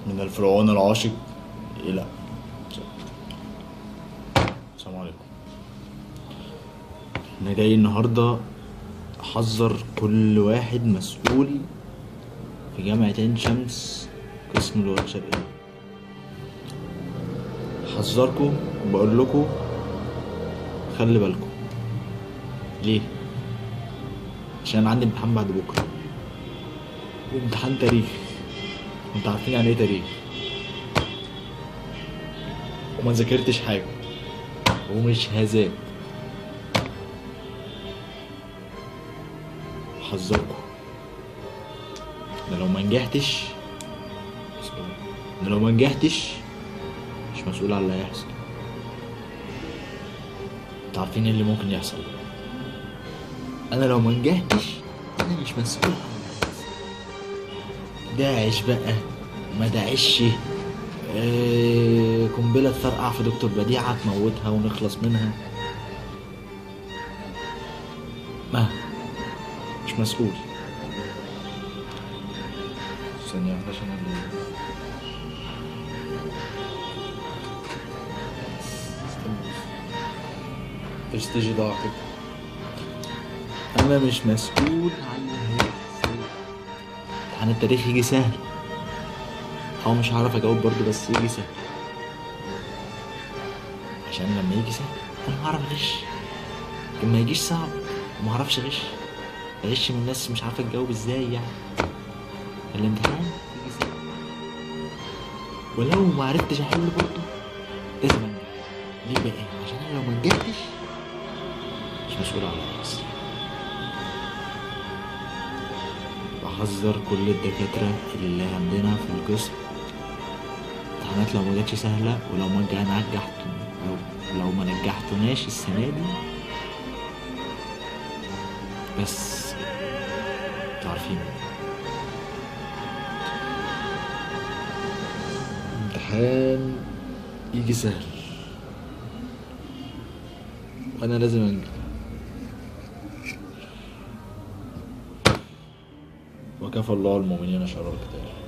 من الفرعون العاشق إلى السلام عليكم أنا جاي النهاردة أحذر كل واحد مسؤول في جامعة عين شمس قسم اللغات الشرقية حذركم وبقول لكم خلي بالكم ليه عشان أنا عندي امتحان بعد بكره وامتحان تاريخ انتوا عارفين يعني ايه تاريخ وما ذاكرتش حاجه ومش هذاك حذركم ان لو ما نجحتش ان لو ما نجحتش مش مسؤول على اللي هيحصل انتوا عارفين ايه اللي ممكن يحصل انا لو ما نجحتش انا مش مسؤول عن اللي هيحصل داعش بقى ما داعش آه، قنبلة تفرقع في دكتور بديعة تموتها ونخلص منها ما مش مسؤول ثانية واحدة عشان ال- استنى بس. برستيجي ضاع كده أنا مش مسؤول عن اللي هيحصل امتحان التاريخ يجي سهل هو مش هعرف اجاوب برضه بس يجي سهل عشان لما يجي سهل انا هعرف اغش لكن ما يجيش صعب وما اعرفش اغش اغش من الناس مش عارفه تجاوب ازاي يعني الامتحان يجي سهل ولو ما عرفتش احل برضه لازم انجح ليه بقى عشان انا لو ما نجحتش مش مسؤول عن اللي هيحصل بحذر كل الدكاترة اللي عندنا في القسم امتحانات لو ما جاتش سهلة ولو ما نجح- نجحت لو, لو ما نجحتوناش السنة دي بس انتوا عارفين امتحان يجي سهل وانا لازم انجح وكفى الله المؤمنين شر القتال